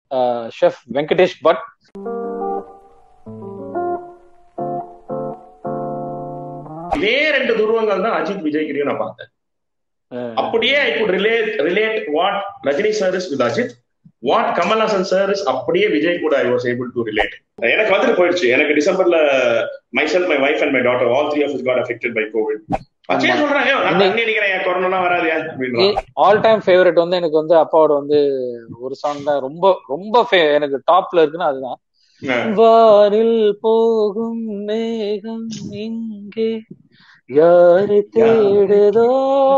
chef Venkatesh but இதே ரெண்டு துருவங்கள் தான் அஜித் விஜய் கிட்டயும் நான் பார்த்தேன் அப்படியே I could relate relate what Rajini sir is with Ajith what Kamal Haasan sir is அப்படியே விஜய் கூட I was able to relate எனக்கு வந்துட்டு போயிடுச்சு எனக்கு டிசம்பர்ல my sell my wife and my daughter all three of is God affected by Covid அச்சே சொல்றாங்க நான் தண்ணி அடிக்கிறேன் கொரோனா வராது அப்படின்னு ஆல் டைம் ஃபேவரட் வந்து எனக்கு வந்து அப்பாவோட வந்து ஒரு சாங் தான் ரொம்ப ரொம்ப எனக்கு டாப்ல இருக்குன்னா அதுதான் வாரில் போகும் மேகம் இங்கே யாரை தேடுதோ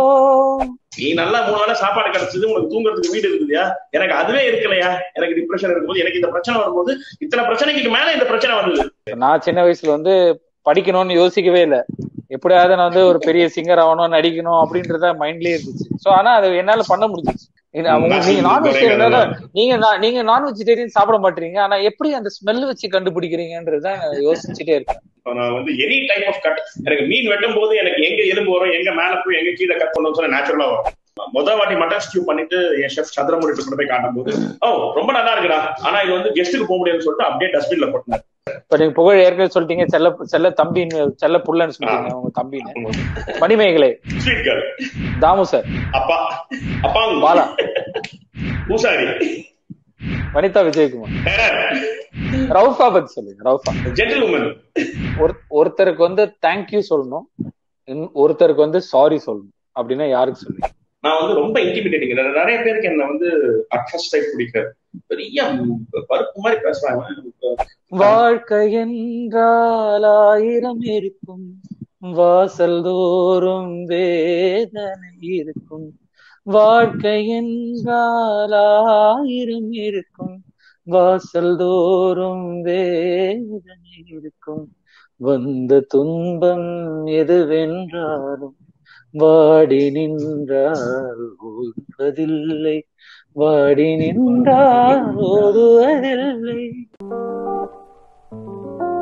நீ நல்லா மூணு வேளை சாப்பாடு கிடைச்சது உனக்கு தூங்குறதுக்கு வீடு இருக்குதுயா எனக்கு அதுவே இருக்கலையா எனக்கு டிப்ரெஷன் இருக்கும்போது எனக்கு இந்த பிரச்சனை வரும்போது இத்தனை பிரச்சனைக்கு மேல இந்த பிரச்சனை வந்தது நான் சின்ன வயசுல வந்து படிக்கணும்னு யோசிக்கவே இல்லை எப்படியாவது நான் வந்து ஒரு பெரிய சிங்கர் ஆகணும் நடிக்கணும் அப்படின்றத மைண்ட்லயே இருந்துச்சு சோ ஆனா அது என்னால பண்ண முடிஞ்சிச்சு நீங்க நான் வெஜிடேரியன் நீங்க நீங்க நான் வெஜிடேரியன் சாப்பிட மாட்டீங்க ஆனா எப்படி அந்த ஸ்மெல் வச்சு கண்டுபிடிக்கிறீங்கன்றதுதான் யோசிச்சுட்டே இருக்கேன் நான் வந்து எனி டைப் ஆஃப் கட் எனக்கு மீன் வெட்டும் போது எனக்கு எங்க எலும்பு வரும் எங்க மேல போய் எங்க கீழே கட் பண்ணணும் சொன்னா நேச்சுரலா வரும் முதல் வாட்டி மட்டன் ஸ்டியூ பண்ணிட்டு என் ஷெஃப் சந்திரமுடி கொண்டு போய் காட்டும் போது ஓ ரொம்ப நல்லா இருக்குடா ஆனா இது வந்து கெஸ்ட்டுக்கு போக முடியாதுன்னு சொல்லிட்டு அப்படியே டஸ்ட்பின்ல போட்டினார் இப்ப நீங்க புகழ் ஏற்கனவே சொல்லிட்டீங்க செல்ல செல்ல தம்பின்னு செல்ல புள்ளன்னு சொல்லிட்டீங்க உங்க தம்பின்னு Manimegalai sweet girl Dhamu sir அப்பா அப்பா பாலா பூசாரி வனிதா விஜயகுமார் ரவுஃபா பத்தி சொல்லுங்க ரவுஃபா ஜென்டில் உமன் ஒருத்தருக்கு வந்து தேங்க்யூ சொல்லணும் ஒருத்தருக்கு வந்து சாரி சொல்லணும் அப்படின்னா யாருக்கு சொல்லுங்க நான் வந்து ரொம்ப இன்டிமிடேட்டிங் நிறைய பேருக்கு என்ன வந்து அட் ஃபர்ஸ்ட் டைப் பிடிக்காது பெரிய பருப்பு மாதிரி பேசுறாங்க வாழ்க்கை என்றால் ஆயிரம் இருக்கும் வாசல் தோறும் வேதனை இருக்கும் வாழ்க்கை என்றால் ஆயிரம் இருக்கும் வாசல் தோறும் வேதனை இருக்கும் வந்த துன்பம் எதுவென்றாலும் வாடி நின்றால் ஓடுவதில்லை வாடி நின்றால் ஓடுவதில்லை